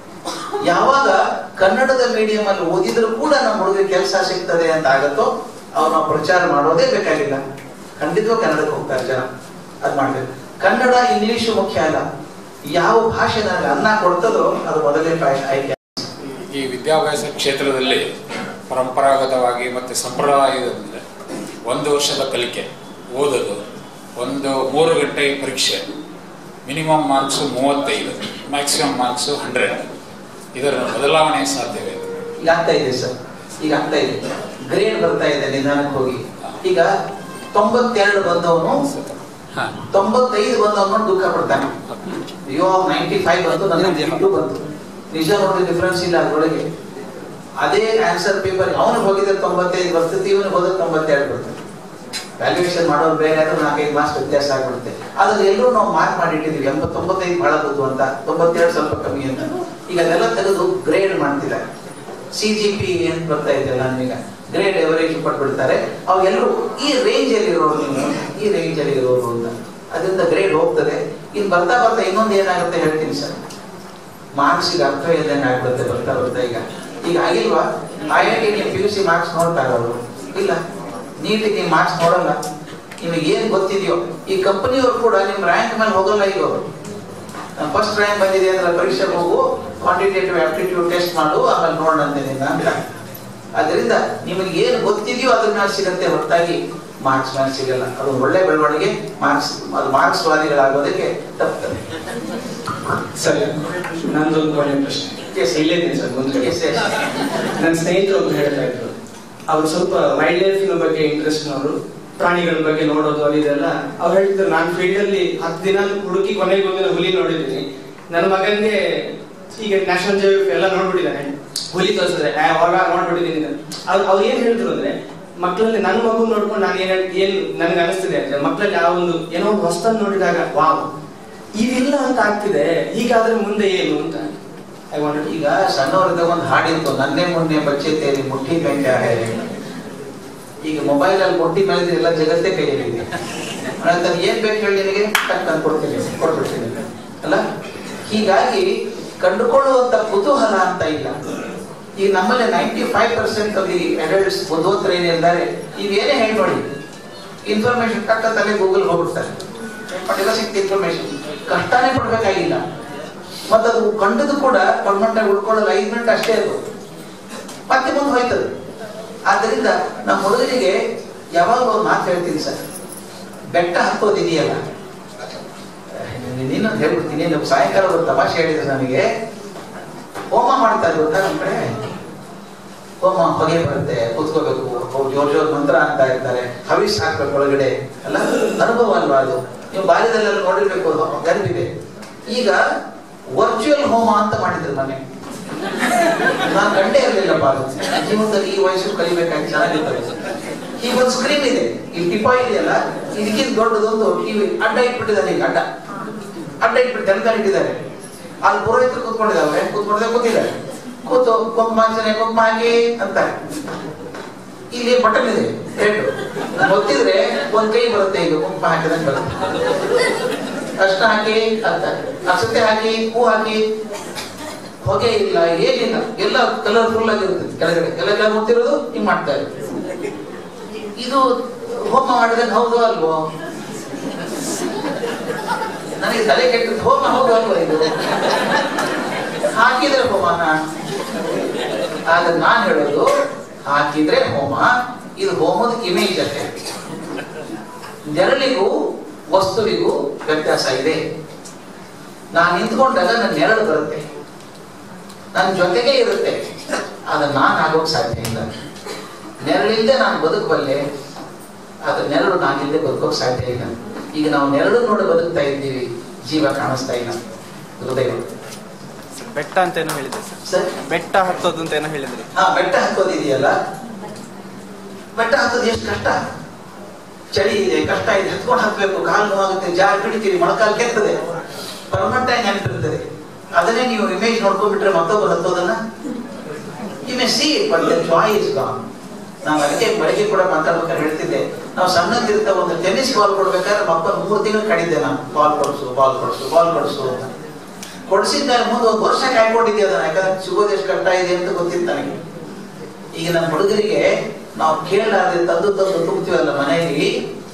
ಯಾವಾಗ ಕನ್ನಡದ ಮೀಡಿಯಂ ಅಲ್ಲಿ ಓದಿದ್ರು ಕೂಡ ನಮ್ಮ ಹುಡುಗರಿಗೆ ಕೆಲಸ ಸಿಗ್ತದೆ ಅಂತ ಆಗತ್ತೋ ಅವ್ರು ಪ್ರಚಾರ ಮಾಡೋದೇ ಬೇಕಾಗಿಲ್ಲ ಖಂಡಿತವಾಗಿ ಕನ್ನಡಕ್ಕೆ ಹೋಗ್ತಾರೆ ಜನ ಅದ್ ಮಾಡ್ಬೇಕು ಕನ್ನಡ ಇಂಗ್ಲಿಷು ಮುಖ್ಯ ಅಲ್ಲ ಯಾವ ಭಾಷೆ ನನಗೆ ಅನ್ನ ಕೊಡ್ತದೋ ಅದು ಮೊದಲೇ ಭಾಷೆ ಆಯ್ಕೆ
ಈ ವಿದ್ಯಾಭ್ಯಾಸ ಕ್ಷೇತ್ರದಲ್ಲಿ ಪರಂಪರಾಗತವಾಗಿ ಮತ್ತು ಸಂಪ್ರದಾಯದಿಂದ ಒಂದು ವರ್ಷದ ಕಲಿಕೆ ಓದೋದು ಒಂದು ಮೂರು ಗಂಟೆ ಪರೀಕ್ಷೆ ಮಿನಿಮಮ್ ಮಾರ್ಕ್ಸು ಮೂವತ್ತೈದು ಮ್ಯಾಕ್ಸಿಮಮ್ ಮಾರ್ಕ್ಸು ಹಂಡ್ರೆಡ್ ಇದರ ಬದಲಾವಣೆ ಸಾಧ್ಯವೇ
ಈಗ ಆಗ್ತಾ ಇದೆ ಸರ್ ಈಗ ಆಗ್ತಾ ಇದೆ ಗ್ರೇಡ್ ಬರ್ತಾ ಇದೆ ನಿಧಾನಕ್ಕೆ ಹೋಗಿ ಈಗ ತೊಂಬತ್ತೆರಡು ಬಂದವನು
ಹಾಂ
ತೊಂಬತ್ತೈದು ಬಂದವನು ದುಃಖ ಪಡ್ತಾನೆ ಅಯ್ಯೋ ನೈಂಟಿ ಫೈವ್ ಬಂತು ನನಗೆ ಟು ಬಂತು ನಿಜ ನೋಡಿದ್ರೆ ಡಿಫ್ರೆನ್ಸ್ ಇಲ್ಲ ಅದ್ರೊಳಗೆ ಅದೇ ಆನ್ಸರ್ ಪೇಪರ್ ಅವನಿಗೆ ಹೋಗಿದ್ರೆ ತೊಂಬತ್ತೈದು ಬರ್ತದೆ ಇವನಿಗೆ ಹೋದ್ರೆ ತೊಂಬತ್ತೆರಡು ಬರ್ತದೆ ವ್ಯಾಲ್ಯೂಯೇಷನ್ ಮಾಡೋರು ಬೇರೆ ಆದ್ರೆ ನಾಲ್ಕೈದು ಮಾರ್ಕ್ಸ್ ವ್ಯತ್ಯಾಸ ಆಗ್ಬಿಡುತ್ತೆ ಅದ್ರಲ್ಲಿ ಎಲ್ಲರೂ ನಾವು ಮಾರ್ಕ್ ಮಾಡಿಟ್ಟಿದ್ದೀವಿ ಎಂಬತ್ತೊಂಬತ್ತೈದು ಬಹಳ ಬದ್ದು ಅಂತ ತೊಂಬತ್ತೆರಡು ಸ್ವಲ್ಪ ಕಮ್ಮಿ ಅಂತ ಈಗ ಅದೆಲ್ಲ ತೆಗೆದು ಗ್ರೇಡ್ ಮಾಡ್ತಿದ್ದಾರೆ ಸಿ ಜಿ ಪಿ ಅಂತ ಬರ್ತಾ ಇದೆಯಲ್ಲ ನಮೀಗ ಗ್ರೇಡ್ ಎವರೇಜ್ ಕೊಟ್ಬಿಡ್ತಾರೆ ಅವೆಲ್ಲರೂ ಈ ರೇಂಜ್ ಅಲ್ಲಿ ಇರೋರು ನೀವು ಈ ರೇಂಜ್ ಅಲ್ಲಿ ಇರೋರು ಅಂತ ಅದರಿಂದ ಗ್ರೇಡ್ ಹೋಗ್ತದೆ ಇನ್ನು ಬರ್ತಾ ಬರ್ತಾ ಇನ್ನೊಂದು ಏನಾಗುತ್ತೆ ಹೇಳ್ತೀನಿ ಸರ್ ಮಾರ್ಕ್ಸ್ ಈಗ ಅರ್ಥ ಇಲ್ಲದಂಗೆ ಆಗ್ಬಿಡುತ್ತೆ ಬರ್ತಾ ಬರ್ತಾ ಈಗ ಈಗ ಆಗಿಲ್ವಾ I I T P U C marks ನೋಡ್ತಾರೆ ಅವರು ಇಲ್ಲ ನೀಟಿಗೆ ಮಾರ್ಕ್ಸ್ ನೋಡಲ್ಲ ನಿಮಗೆ ಏನ್ ಗೊತ್ತಿದೆಯೋ ಈ ಕಂಪನಿಯವರು ಕೂಡ ನಿಮ್ ರ್ಯಾಂಕ್ ಮೇಲೆ ಹೋಗಲ್ಲ ಈಗ ಅವರು ಫಸ್ಟ್ ರ್ಯಾಂಕ್ ಬಂದಿದೆ ಅಂದ್ರೆ ಪರೀಕ್ಷೆಗೆ ಹೋಗು ಕ್ವಾಂಟಿಟೇಟಿವ್ ಆಪ್ಟಿಟ್ಯೂಡ್ ಟೆಸ್ಟ್ ಮಾಡು ಆಮೇಲೆ ನೋಡಂತೆ ನಿನ್ನ ಅಂತ ಅದರಿಂದ ನಿಮಗೆ ಏನು ಗೊತ್ತಿದೆಯೋ ಅದ್ರ ಮೇಲೆ ಸಿಗತ್ತೆ ಹೊರತಾಗಿ ಮಾರ್ಕ್ಸ್ ಮೇಲೆ ಸಿಗಲ್ಲ ಅದು ಒಳ್ಳೆ ಬೆಳವಣಿಗೆ ಮಾರ್ಕ್ಸ್ ಅದು ಮಾರ್ಕ್ಸ್ ವಾದಿಗಳಾಗೋದಕ್ಕೆ ತಪ್ತದೆ
ಸರ್ ನಂದೊಂದು ಒಳ್ಳೆ ಪ್ರಶ್ನೆ
Yes.
ಇಲ್ಲಿದ್ದೀನಿ ಸರ್ ಮುಂದೆ
Yes, yes.
ನನ್ನ ಸ್ನೇಹಿತರು ಒಬ್ರು ಹೇಳ್ತಾ ಇದ್ರು ಅವ್ರು ಸ್ವಲ್ಪ ವೈಲ್ಡ್ ಲೈಫಿನ ಬಗ್ಗೆ ಇಂಟ್ರೆಸ್ಟ್ ಅವರು ಪ್ರಾಣಿಗಳ ಬಗ್ಗೆ ನೋಡೋದು ಅದು ಇದೆಲ್ಲ ಅವ್ರು ಹೇಳ್ತಿದ್ರು ನಾನು ಫೀಲ್ಡ್ ಅಲ್ಲಿ ಹತ್ತು ದಿನ ಹುಡುಕಿ ಕೊನೆಗೆ ಒಂದಿನ ಹುಲಿ ನೋಡಿದ್ದೀನಿ ನನ್ನ ಮಗನ್ಗೆ ಈಗ ನ್ಯಾಷನಲ್ ಜಿಯೋಗ್ರಫಿ ಎಲ್ಲ ನೋಡ್ಬಿಟ್ಟಿದ್ದಾನೆ ಹುಲಿ ತೋರಿಸಿದ್ರೆ ಅವಾಗ ನೋಡ್ಬಿಟ್ಟಿದ್ದೀನಿ ಅವ್ರು ಅವ್ರು ಏನ್ ಹೇಳಿದ್ರು ಅಂದ್ರೆ ಮಕ್ಕಳಲ್ಲಿ ನನ್ನ ಮಗು ನೋಡ್ಕೊಂಡು ನಾನು ಏನ್ ಏನ್ ನನ್ಗೆ ಅನಿಸ್ತಿದೆ ಅಂದ್ರೆ ಮಕ್ಕಳಲ್ಲಿ ಆ ಒಂದು ಏನೋ ಒಂದು ಹೊಸ್ತನ್ನು ನೋಡಿದಾಗ ವಾವ್ ಇದಿಲ್ಲ ಅಂತ ಆಗ್ತಿದೆ ಹೀಗಾದ್ರೆ ಮುಂದೆ ಏನು ಅಂತ ಐ ವಾಂಟ್
ಈಗ ಸಣ್ಣವರಿದ್ದಾಗ ಒಂದು ಹಾಡಿತ್ತು ನನ್ನೇ ಮೊನ್ನೆ ಬಚ್ಚೆತೇರಿ ಮುಟ್ಟಿ ಬೆಂಕಿ ಹಾರೆ ಈಗ ಮೊಬೈಲ್ ಅಲ್ಲಿ ಮುಟ್ಟಿ ಮೇಲೆ ಎಲ್ಲ ಜಗತ್ತೇ ಕೈಯಲ್ಲಿದೆ ಅಂತ ಏನ್ ಬೇಕು ಹೇಳಿ ನಿನಗೆ ಟಕ್ ಅಂತ ಕೊಡ್ತೀನಿ ಕೊಟ್ಬಿಡ್ತೀನಿ ಅಲ್ಲ ಹೀಗಾಗಿ ಕಂಡುಕೊಳ್ಳುವಂತ ಕುತೂಹಲ ಅಂತ ಇಲ್ಲ ಈಗ ನಮ್ಮಲ್ಲಿ ninety five percent of the adults ಬುದ್ಧೋತ್ರ ಏನಿದ್ದಾರೆ ನೀವೇನೇ ಹೇಳಿ ನೋಡಿ ಇನ್ಫಾರ್ಮೇಶನ್ ಟಕ್ ಅಂತಲೇ ಗೂಗಲ್ ಹೋಗ್ಬಿಡ್ತಾರೆ ಎಲ್ಲ ಸಿಕ್ತ ಇನ್ಫಾರ್ಮೇಶನ್ ಕಷ್ಟನೇ ಪಡ್ಬೇಕಾಗಿಲ್ಲ ಮತ್ತೆ ಅದು ಕಂಡದು ಕೂಡ ಪರ್ಮನೆಂಟ್ ಆಗಿ ಉಳ್ಕೊಳ್ಳೋದು ಐದು ಮಿನಿಟ್ ಅಷ್ಟೇ ಅದು ಮತ್ತೆ ಮುಂದೆ ಹೋಯ್ತದೆ ಆದ್ರಿಂದ ನಮ್ಮ ಹುಡುಗರಿಗೆ ಯಾವಾಗ ಒಂದು ಮಾತು ಹೇಳ್ತೀನಿ ಸರ್ ಬೆಟ್ಟ ಹತ್ತೋದಿದೆಯಲ್ಲ ನೀನು ಹೇಳ್ಬಿಡ್ತೀನಿ ನಮ್ಮ ಸಾಯಂಕಾಲ ಒಂದು ತಮಾಷೆ ಹೇಳಿದ್ರು ನನಗೆ ಹೋಮ ಮಾಡ್ತಾರೆ ಗೊತ್ತಾ ನಮ್ಮ ಕಡೆ ಹೋಮ ಹೊಗೆ ಬರುತ್ತೆ ಕೂತ್ಕೋಬೇಕು ಅವ್ರು ಜೋರ್ ಜೋರ್ ಮಂತ್ರ ಅಂತ ಇರ್ತಾರೆ ಹವಿಸ್ ಹಾಕ್ಬೇಕು ಒಳಗಡೆ ಅಲ್ಲ ಅನುಭವ ಅಲ್ವಾ ಅದು ನೀವು ಬಾಲ್ಯದಲ್ಲೆಲ್ಲ ನೋಡಿರ್ಬೇಕು ಗರ್ಭಿದೆ ಈಗ ವರ್ಚುವಲ್ ಹೋಮ ಅಂತ ಮಾಡಿದ್ರು ಮನೆ ನಾನು ಗಂಡೇ ಇರಲಿಲ್ಲಪ್ಪ ಅದು ಜೀವನದಲ್ಲಿ ಈ ವಯಸ್ಸು ಕಲಿಬೇಕಾಗಿ ಚೆನ್ನಾಗಿರ್ತದೆ ಈಗ ಒಂದು ಸ್ಕ್ರೀನ್ ಇದೆ ಈ ಟಿಪಾಯ್ ಇದೆಯಲ್ಲ ಇದಕ್ಕಿಂತ ದೊಡ್ಡದೊಂದು ಟಿವಿ ಅಡ್ಡ ಇಟ್ಬಿಟ್ಟಿದ್ದಾರೆ ಈಗ ಅಡ್ಡ ಅಡ್ಡ ಇಟ್ಬಿಟ್ಟು ತೆಲಂಗಾಣ ಇಟ್ಟಿದ್ದಾರೆ ಅಲ್ಲಿ ಪುರೋಹಿತರು ಕೂತ್ಕೊಂಡಿದ್ದಾವೆ ಕೂತ್ಕೊಂಡಿದ್ದೆ ಕೂತಿದ್ದಾರೆ ಕೂತು ಕುಂಕುಮಾಂಚನೆ ಕುಂಕುಮ ಹಾಕಿ ಅಂತಾರೆ ಇಲ್ಲಿ ಬಟನ್ ಇದೆ ರೆಡ್ ಒತ್ತಿದ್ರೆ ಒಂದ್ ಕೈ ಬರುತ್ತೆ ಈಗ ಕುಂಕುಮ ಹಾಕಿದಂಗೆ ಬರುತ್ತೆ ಅಷ್ಟ ಹಾಕಿ ಅಂತಾರೆ ಅಕ್ಷತೆ ಹಾಕಿ ಹೂ ಹಾಕಿ ಹೊಗೆ ಇಲ್ಲ ಏನಿಲ್ಲ ಎಲ್ಲ ಕಲರ್ಫುಲ್ ಆಗಿರುತ್ತೆ ಕೆಳಗಡೆ ಕೆಳಗಡೆ ಗೊತ್ತಿರೋದು ಹಿಂಗ್ ಮಾಡ್ತಾರೆ ಇದು ಹೋಮ ಮಾಡಿದ್ರೆ ಹೌದು ಅಲ್ವೋ ನನಗೆ ತಲೆ ಕೆಟ್ಟದ್ದು ಹೋಮ ಹೌದು ಅಲ್ವೋ ಇದು ಹಾಕಿದ್ರೆ ಹೋಮನ ಆಗ ನಾನ್ ಹೇಳೋದು ಹಾಕಿದ್ರೆ ಹೋಮ ಇದು ಹೋಮದ ಇಮೇಜ್ ಅಷ್ಟೇ ನೆರಳಿಗೂ ವಸ್ತುವಿಗೂ ವ್ಯತ್ಯಾಸ ಇದೆ ನಾನು ನಿಂತ್ಕೊಂಡಾಗ ನನ್ನ ನೆರಳು ಬರುತ್ತೆ ನನ್ನ ಜೊತೆಗೆ ಇರುತ್ತೆ ಆದ್ರೆ ನಾನು ಆಗೋಕ್ ಸಾಧ್ಯ ಇಲ್ಲ ನೆರಳಿಲ್ಲದೆ ನಾನು ಬದುಕಬಲ್ಲೆ ಆದ್ರೆ ನೆರಳು ನಾನಿಲ್ಲದೆ ಬದುಕೋಕ್ ಸಾಧ್ಯ ಇಲ್ಲ ಈಗ ನಾವು ನೆರಳು ನೋಡಿ ಬದುಕ್ತಾ ಇದ್ದೀವಿ ಜೀವ ಕಾಣಿಸ್ತಾ ಇಲ್ಲ ಹೃದಯ
ಬೆಟ್ಟ ಅಂತ ಏನೋ ಹೇಳಿದೆ ಸರ್
ಸರ್
ಬೆಟ್ಟ ಹತ್ತೋದು ಅಂತ ಏನೋ ಹೇಳಿದ್ರಿ
ಹಾ ಬೆಟ್ಟ ಹತ್ತೋದಿದೆಯಲ್ಲ ಬೆಟ್ಟ ಹತ್ತೋದು ಎಷ್ಟು ಕಷ್ಟ ಚಳಿ ಇದೆ ಕಷ್ಟ ಇದೆ ಹತ್ಕೊಂಡು ಹತ್ಬೇಕು ಕಾಲು ನೋವಾಗುತ್ತೆ ಜಾರ್ ಬಿಡ್ತೀರಿ ಮೊಳಕಾಲು ಕೆತ್ತದೆ ಪರ್ಮನೆಂಟ್ ಆಗಿ ನೆನಪಿರ್ತದೆ ಅದನ್ನೇ ನೀವು ಇಮೇಜ್ ನೋಡ್ಕೊಂಡ್ಬಿಟ್ರೆ ಮತ್ತೊಬ್ಬರು ಹತ್ತೋದನ್ನ you may see but the joy is gone ನಾವು ಅದಕ್ಕೆ ಬೆಳಗ್ಗೆ ಕೂಡ ಮಾತಾಡ್ಬೇಕಾದ್ರೆ ಹೇಳ್ತಿದ್ದೆ ನಾವು ಸಣ್ಣದಿರ್ತ ಒಂದು ಟೆನ್ನಿಸ್ ಬಾಲ್ ಕೊಡ್ಬೇಕಾದ್ರೆ ಮಕ್ಕಳು ಮೂರು ತಿಂಗಳು ಕಡಿದ್ದೆ ನಾನು ಬಾಲ್ ಕೊಡ್ಸು ಬಾಲ್ ಕೊಡ್ಸು ಬಾಲ್ ಕೊಡ್ಸು ಅಂತ ಕೊಡಿಸಿದ್ದಾರೆ ಮುಂದೆ ಒಂದು ವರ್ಷ ಕಾಯ್ಕೊಂಡಿದ್ದೆ ಅದನ್ನ ಯಾಕಂದ್ರೆ ಸಿಗೋದು ಎಷ್ಟು ಕಷ್ಟ ಇದೆ ಅಂತ ಗೊತ್ತಿತ್ತು ನನಗೆ ಈಗ ನಮ್ಮ ಹುಡುಗರಿಗೆ ನಾವು ಕೇಳಲಾರ್ದೆ ತಂದು ತಂದು ತುಂಬುತ್ತೀವಲ್ಲ ಮನೆಯಲ್ಲಿ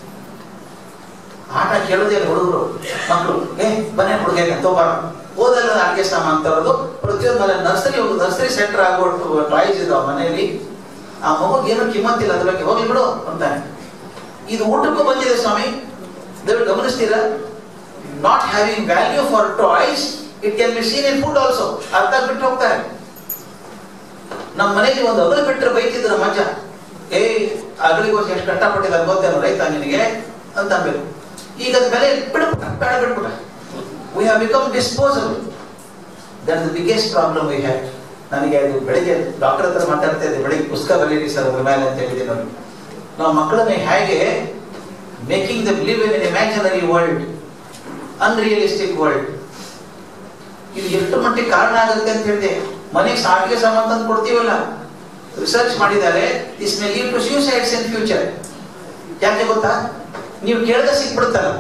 ಆಟ ಕೇಳೋದೇ ಇಲ್ಲ ಹುಡುಗರು ಮಕ್ಕಳು ಏ ಬನ್ನಿ ಹುಡುಗ ತೋಬಾರ ಓದಲ್ಲ ಆಟಿಕೆ ಸಾಮಾನ್ ತರೋದು ಪ್ರತಿಯೊಂದು ಮನೆ ನರ್ಸರಿ ಒಂದು ನರ್ಸರಿ ಸೆಂಟರ್ ಆಗೋಷ್ಟು ಟಾಯ್ಸ್ ಇದಾವ ಮನೆಯಲ್ಲಿ ಆ ಮಗುಗೆ ಏನು ಕಿಮ್ಮತ್ತಿಲ್ಲ ಅದ್ರ ಬಗ್ಗೆ ಹೋಗ್ಲಿ ಬಿಡು ಅಂತಾನೆ ಇದು ಊಟಕ್ಕೂ ಬಂದಿದೆ ಸ್ವಾಮಿ ದಯವಿಟ್ಟು ಗಮನಿಸ್ತೀರಾ not having value for toys it can be seen in food also ಅರ್ಧ ಬಿಟ್ಟು ಹೋಗ್ತಾರೆ ನಮ್ಮ ಮನೆಯಲ್ಲಿ ಒಂದು ಅಗಲು ಬಿಟ್ಟರೆ ಬೈತಿದ್ರು ನಮ್ಮ ಅಜ್ಜ ಏಯ್ ಅಗಳಿಗೋಸ್ಕರ ಎಷ್ಟು ಕಷ್ಟಪಟ್ಟಿದ್ದಾರೆ ಗೊತ್ತೇನೋ ರೈತ ನಿನಗೆ ಅಂತ ಅನ್ಬೇಕು ಈಗ ಅದ್ ಬೆಲೆ ಬಿಡ್ಬಿಟ್ಟ ಬೇಡ ಬಿಡ್ಬಿಟ್ಟ we have become disposable that the biggest problem we have ನನಗೆ ಅದು ಬೆಳಿಗ್ಗೆ ಡಾಕ್ಟರ್ ಹತ್ರ ಮಾತಾಡ್ತಾ ಇದ್ದೆ ಬೆಳಿಗ್ಗೆ ಪುಸ್ತಕ ಬರೀರಿ ಸರ್ ಅದ್ರ ಮೇಲೆ ಅಂತ ಹೇಳಿದೆ ನಾನು ನಾವು ಮಕ್ಕಳನ್ನ ಹೇಗೆ making the believe in imaginary world unrealistic world ಇದು ಎಷ್ಟು ಮಟ್ಟಿಗೆ ಕಾರಣ ಆಗುತ್ತೆ ಅಂತ ಹೇಳಿದೆ ಮನೆಗೆ ಸಾಟಿಗೆ ಸಾಮಾನು ತಂದು ಕೊಡ್ತೀವಲ್ಲ ರಿಸರ್ಚ್ ಮಾಡಿದ್ದಾರೆ this may leave to suicides in future ಯಾಕೆ ಗೊತ್ತಾ ನೀವು ಕೇಳದೆ ಸಿಕ್ಬಿಡ್ತಲ್ಲ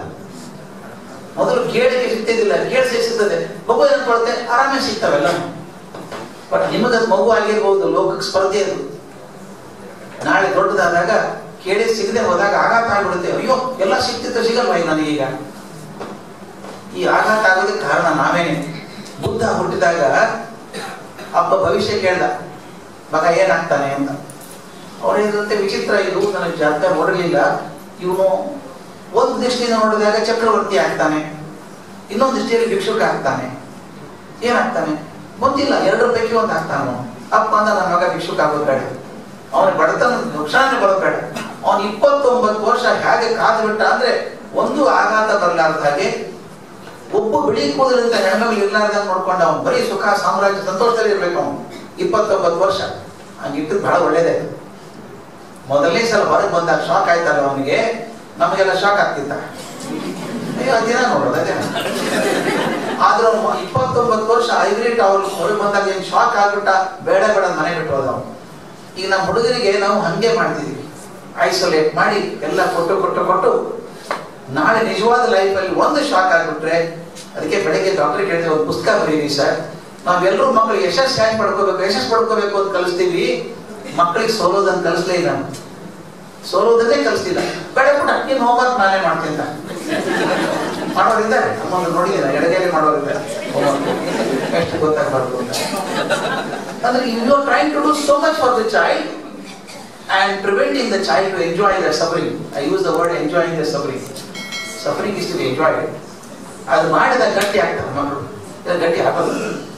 ಮೊದಲು ಕೇಳಿಗೆ ಸಿಗ್ತಿದ್ದಿಲ್ಲ ಕೇಳಿಸಿ ಸಿಗ್ತದೆ ಮಗು ಏನ್ಕೊಳುತ್ತೆ ಆರಾಮೇ ಸಿಗ್ತಾವೆಲ್ಲ ಬಟ್ ನಿಮಗದು ಮಗು ಆಗಿರ್ಬೋದು ಲೋಕಕ್ಕೆ ಸ್ಪರ್ಧೆ ಅದು ನಾಳೆ ದೊಡ್ಡದಾದಾಗ ಕೇಳಿ ಸಿಗದೆ ಹೋದಾಗ ಆಘಾತ ಆಗ್ಬಿಡುತ್ತೆ ಅಯ್ಯೋ ಎಲ್ಲ ಸಿಕ್ತಿತ್ತು ಸಿಗಲ್ವಾ ಈಗ ನನಗೀಗ ಈ ಆಘಾತ ಆಗೋದಕ್ಕೆ ಕಾರಣ ನಾವೇನೆ ಬುದ್ಧ ಹುಟ್ಟಿದಾಗ ಅಪ್ಪ ಭವಿಷ್ಯ ಕೇಳ್ದ ಮಗ ಏನಾಗ್ತಾನೆ ಅಂತ ಅವ್ರು ಹೇಳಿದಂತೆ ವಿಚಿತ್ರ ಇದು ನನಗೆ ಜಾತಕ ನೋಡಲಿಲ್ಲ ಇವನು ಒಂದು ದೃಷ್ಟಿಯಿಂದ ನೋಡಿದಾಗ ಚಕ್ರವರ್ತಿ ಆಗ್ತಾನೆ ಇನ್ನೊಂದು ದೃಷ್ಟಿಯಲ್ಲಿ ಭಿಕ್ಷುಕ ಆಗ್ತಾನೆ ಏನಾಗ್ತಾನೆ ಗೊತ್ತಿಲ್ಲ ಎರಡರ ಪೈಕಿ ಒಂದು ಆಗ್ತಾನ ಅವನು ಅಪ್ಪ ಅಂದ ನನ್ನ ಮಗ ಭಿಕ್ಷುಕ ಆಗೋದು ಬೇಡ ಅವನಿಗೆ ಬಡತನ ನುಕ್ಸಾನ ಬರೋದು ಬೇಡ ಅವನು ಇಪ್ಪತ್ತೊಂಬತ್ತು ವರ್ಷ ಹೇಗೆ ಕಾದು ಬಿಟ್ಟ ಅಂದ್ರೆ ಒಂದು ಆಘಾತ ಬರಲಾರ್ದ ಹಾಗೆ ಒಬ್ಬ ಬಿಳಿ ಕೂದಲಿಂದ ಹೆಣ್ಮಗಳು ಇರ್ಲಾರ್ದಂಗ್ ನೋಡ್ಕೊಂಡು ಅವ್ನು ಬರೀ ಸುಖ ಸಾಮ್ರಾಜ್ಯ ಸಂತೋಷದಲ್ಲಿ ಇರ್ಬೇಕು ಅವನು ಇಪ್ಪತ್ತೊಂಬತ್ತು ವರ್ಷ ಹಂಗಿಟ್ಟಿದ್ ಬಹಳ ಒಳ್ಳೇದೇ ಮೊದಲನೇ ಸಲ ಹೊರಗೆ ಬಂದಾಗ ಶಾಕ್ ಆಯ್ತಲ್ಲ ಅವನಿಗೆ ನಮಗೆಲ್ಲ ಶಾಕ್ ಆಗ್ತಿತ್ತ ನೀವು ದಿನ ನೋಡೋದು ಅದೇ ಆದ್ರೆ ಅವ್ನು ಇಪ್ಪತ್ತೊಂಬತ್ತು ವರ್ಷ ಐವರಿ ಟವರ್ ಹೊರಗೆ ಬಂದಾಗ ಏನ್ ಶಾಕ್ ಆಗ್ಬಿಟ್ಟ ಬೇಡ ಬೇಡ ಅಂತ ಮನೆ ಬಿಟ್ಟು ಹೋದ ಅವ್ನು. ಈಗ ನಮ್ಮ ಹುಡುಗರಿಗೆ ನಾವು ಹಂಗೆ ಮಾಡ್ತಿದೀವಿ ಐಸೋಲೇಟ್ ಮಾಡಿ ಎಲ್ಲ ಕೊಟ್ಟು ಕೊಟ್ಟು ಕೊಟ್ಟು ನಾಳೆ ನಿಜವಾದ ಲೈಫಲ್ಲಿ ಒಂದು ಶಾಕ್ ಆಗ್ಬಿಟ್ರೆ ಅದಕ್ಕೆ ಬೆಳಗ್ಗೆ ಡಾಕ್ಟರ್ ಕೇಳಿದ್ರೆ ಒಂದು ಪುಸ್ತಕ ಬರೀರಿ ಸರ್ ನಾವೆಲ್ಲರೂ ಮಕ್ಕಳಿಗೆ ಯಶಸ್ಸು ಹ್ಯಾಂಗ್ ಪಡ್ಕೋಬೇಕು ಯಶಸ್ಸು ಪಡ್ಕೋಬೇಕು ಅಂತ ಕಲಿಸ್ತೀವಿ ಮಕ್ಕಳಿಗೆ ಸೋಲೋದನ್ನ ಕಲಿಸ್ಲೇ ಇಲ್ಲ ನಾವು. ಸೋಲೋದನ್ನೇ ಕಲಿಸ್ತಿಲ್ಲ ಬೇಡ ಪುಟ್ಟ ನೀನು ಹೋಮ್ವರ್ಕ್ ನಾನೇ ಮಾಡ್ತೀನಿ ಅಂತ. ಮಾಡೋರಿದ್ದಾರೆ ನಮ್ಮನ್ನು ನೋಡಿದ್ದೀರ ಎಡಗೈಲಿ ಮಾಡೋರಿದ್ದಾರೆ homework. ಎಷ್ಟು ಗೊತ್ತಾಗಬಾರ್ದು ಅಂತ ಅಂದ್ರೆ you are trying to do so much for the child and preventing the child to enjoy their suffering. I use the word enjoying their suffering. Suffering is to be enjoyed. ಅದು ಮಾಡಿದ ಗಟ್ಟಿ ಆಗ್ತದೆ ಮಕ್ಕಳು ಇದು ಗಟ್ಟಿ ಹಾಕೋದು